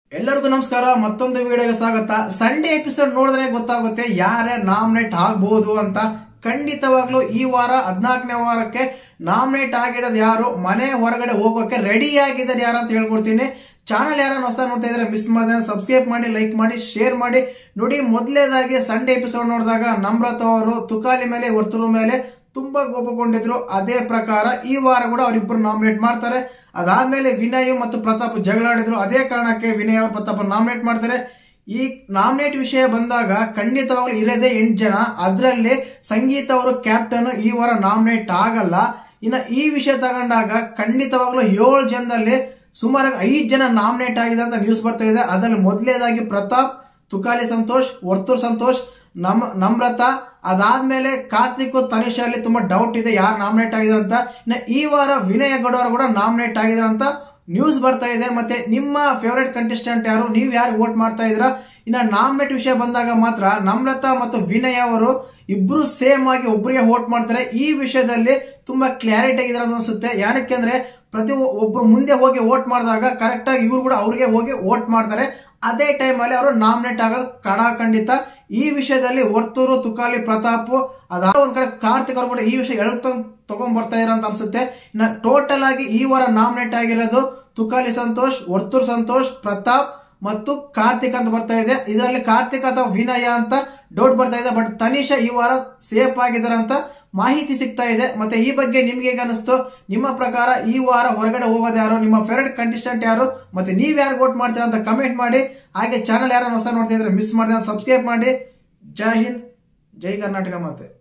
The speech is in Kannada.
ಎಲ್ಲರಿಗೂ ನಮಸ್ಕಾರ ಮತ್ತೊಂದು ವಿಡಿಯೋಗೆ ಸ್ವಾಗತ ಸಂಡೇ ಎಪಿಸೋಡ್ ನೋಡಿದ್ರೆ ಗೊತ್ತಾಗುತ್ತೆ ಯಾರೇ ನಾಮಿನೇಟ್ ಆಗ್ಬಹುದು ಅಂತ ಖಂಡಿತವಾಗ್ಲೂ ಈ ವಾರ ಹದಿನಾಲ್ಕನೇ ವಾರಕ್ಕೆ ನಾಮಿನೇಟ್ ಆಗಿರೋದು ಯಾರು ಮನೆ ಹೊರಗಡೆ ಹೋಗೋಕೆ ರೆಡಿ ಆಗಿದ್ದಾರೆ ಯಾರು ಅಂತ ಹೇಳ್ಕೊಡ್ತೀನಿ ಚಾನಲ್ ಯಾರನ್ನ ಹೊಸ ನೋಡ್ತಾ ಇದ್ರೆ ಮಿಸ್ ಮಾಡಿದ್ರೆ ಸಬ್ಸ್ಕ್ರೈಬ್ ಮಾಡಿ ಲೈಕ್ ಮಾಡಿ ಶೇರ್ ಮಾಡಿ ನೋಡಿ ಮೊದಲೇದಾಗಿ ಸಂಡೇ ಎಪಿಸೋಡ್ ನೋಡಿದಾಗ ನಮ್ರತ ಅವರು ತುಕಾಲಿ ಮೇಲೆ ವರ್ತುರು ಮೇಲೆ ತುಂಬಾ ಕೋಪಗೊಂಡಿದ್ರು ಅದೇ ಪ್ರಕಾರ ಈ ವಾರ ಕೂಡ ಅವರಿಬ್ಬರು ನಾಮಿನೇಟ್ ಮಾಡ್ತಾರೆ ಅದಾದ್ಮೇಲೆ ವಿನಯ್ ಮತ್ತು ಪ್ರತಾಪ್ ಜಗಳಾಡಿದ್ರು ಅದೇ ಕಾರಣಕ್ಕೆ ವಿನಯ್ ಅವರು ಪ್ರತಾಪ್ ನಾಮಿನೇಟ್ ಮಾಡ್ತಾರೆ ಈ ನಾಮಿನೇಟ್ ವಿಷಯ ಬಂದಾಗ ಖಂಡಿತವಾಗ್ಲೂ ಇರೋದೇ ಎಂಟು ಜನ ಅದರಲ್ಲಿ ಸಂಗೀತ ಅವರು ಕ್ಯಾಪ್ಟನ್ ಈ ವಾರ ನಾಮಿನೇಟ್ ಆಗಲ್ಲ ಇನ್ನ ಈ ವಿಷಯ ತಗೊಂಡಾಗ ಖಂಡಿತವಾಗ್ಲೂ ಏಳು ಜನದಲ್ಲಿ ಸುಮಾರು ಐದು ಜನ ನಾಮಿನೇಟ್ ಆಗಿದೆ ಅಂತ ನ್ಯೂಸ್ ಬರ್ತಾ ಇದೆ ಅದರಲ್ಲಿ ಮೊದಲೇದಾಗಿ ಪ್ರತಾಪ್ ತುಕಾಲಿ ಸಂತೋಷ್ ವರ್ತೂರ್ ಸಂತೋಷ್ ನಮ್ ನಮ್ರತ ಅದಾದ್ಮೇಲೆ ಕಾರ್ತಿಕ್ ತನಿಷ್ ಅಲ್ಲಿ ತುಂಬಾ ಡೌಟ್ ಇದೆ ಯಾರು ನಾಮಿನೇಟ್ ಆಗಿದ್ದಾರೆ ಅಂತ ಇನ್ನ ಈ ವಾರ ವಿನಯ ಗೌಡರು ಕೂಡ ನಾಮಿನೇಟ್ ಆಗಿದ್ದಾರೆ ಅಂತ ನ್ಯೂಸ್ ಬರ್ತಾ ಇದೆ ಮತ್ತೆ ನಿಮ್ಮ ಫೇವರೇಟ್ ಕಂಟೆಸ್ಟೆಂಟ್ ಯಾರು ನೀವು ಯಾರು ವೋಟ್ ಮಾಡ್ತಾ ಇದ್ದೀರಾ ಇನ್ನ ನಾಮಿನೇಟ್ ವಿಷಯ ಬಂದಾಗ ಮಾತ್ರ ನಮ್ರತ ಮತ್ತು ವಿನಯ್ ಅವರು ಇಬ್ರು ಸೇಮ್ ಆಗಿ ಒಬ್ಬರಿಗೆ ವೋಟ್ ಮಾಡ್ತಾರೆ ಈ ವಿಷಯದಲ್ಲಿ ತುಂಬಾ ಕ್ಲಾರಿಟಿ ಆಗಿದ್ದಾರೆ ಅಂತ ಅನ್ಸುತ್ತೆ ಯಾರಕ್ಕೆ ಅಂದ್ರೆ ಪ್ರತಿ ಒಬ್ರು ಮುಂದೆ ಹೋಗಿ ವೋಟ್ ಮಾಡಿದಾಗ ಕರೆಕ್ಟ್ ಆಗಿ ಇವ್ರು ಕೂಡ ಅವ್ರಿಗೆ ಹೋಗಿ ವೋಟ್ ಮಾಡ್ತಾರೆ ಅದೇ ಟೈಮ್ ಅಲ್ಲಿ ಅವರು ನಾಮಿನೇಟ್ ಆಗೋದು ಕಡ ಖಂಡಿತ ಈ ವಿಷಯದಲ್ಲಿ ವರ್ತೂರು ತುಕಾಲಿ ಪ್ರತಾಪ್ ಅದಾದ ಒಂದ್ ಕಡೆ ಕಾರ್ತಿಕ್ ಅವರು ಕೂಡ ಈ ವಿಷಯ ಹೇಳ್ಕೊಂಡ್ ತಗೊಂಡ್ ಬರ್ತಾ ಇರೋ ಅಂತ ಅನ್ಸುತ್ತೆ ಇನ್ನ ಟೋಟಲ್ ಆಗಿ ಈ ವಾರ ನಾಮಿನೇಟ್ ಆಗಿರೋದು ತುಕಾಲಿ ಸಂತೋಷ್ ವರ್ತೂರ್ ಸಂತೋಷ್ ಪ್ರತಾಪ್ ಮತ್ತು ಕಾರ್ತಿಕ್ ಅಂತ ಬರ್ತಾ ಇದೆ ಇದರಲ್ಲಿ ಕಾರ್ತಿಕ್ ಅಥವಾ ವಿನಯ ಅಂತ ಡೌಟ್ ಬರ್ತಾ ಇದೆ ಬಟ್ ತನಿಷಾ ಈ ವಾರ ಸೇಫ್ ಆಗಿದ್ದಾರೆ ಅಂತ ಮಾಹಿತಿ ಸಿಗ್ತಾ ಇದೆ ಮತ್ತೆ ಈ ಬಗ್ಗೆ ನಿಮ್ಗೆ ಹೇಗೆ ಅನಿಸ್ತು ನಿಮ್ಮ ಪ್ರಕಾರ ಈ ವಾರ ಹೊರಗಡೆ ಹೋಗೋದು ಯಾರು ನಿಮ್ಮ ಫೇವರೇಟ್ ಕಂಟೆಸ್ಟೆಂಟ್ ಯಾರು ಮತ್ತೆ ನೀವ್ ಯಾರು ವೋಟ್ ಮಾಡ್ತೀರಾ ಅಂತ ಕಮೆಂಟ್ ಮಾಡಿ ಹಾಗೆ ಚಾನಲ್ ಯಾರು ಹೊಸ ನೋಡ್ತಾ ಇದ್ರೆ ಮಿಸ್ ಮಾಡಿದ್ರೆ ಸಬ್ಸ್ಕ್ರೈಬ್ ಮಾಡಿ ಜೈ ಹಿಂದ್ ಜೈ ಕರ್ನಾಟಕ ಮತ್ತೆ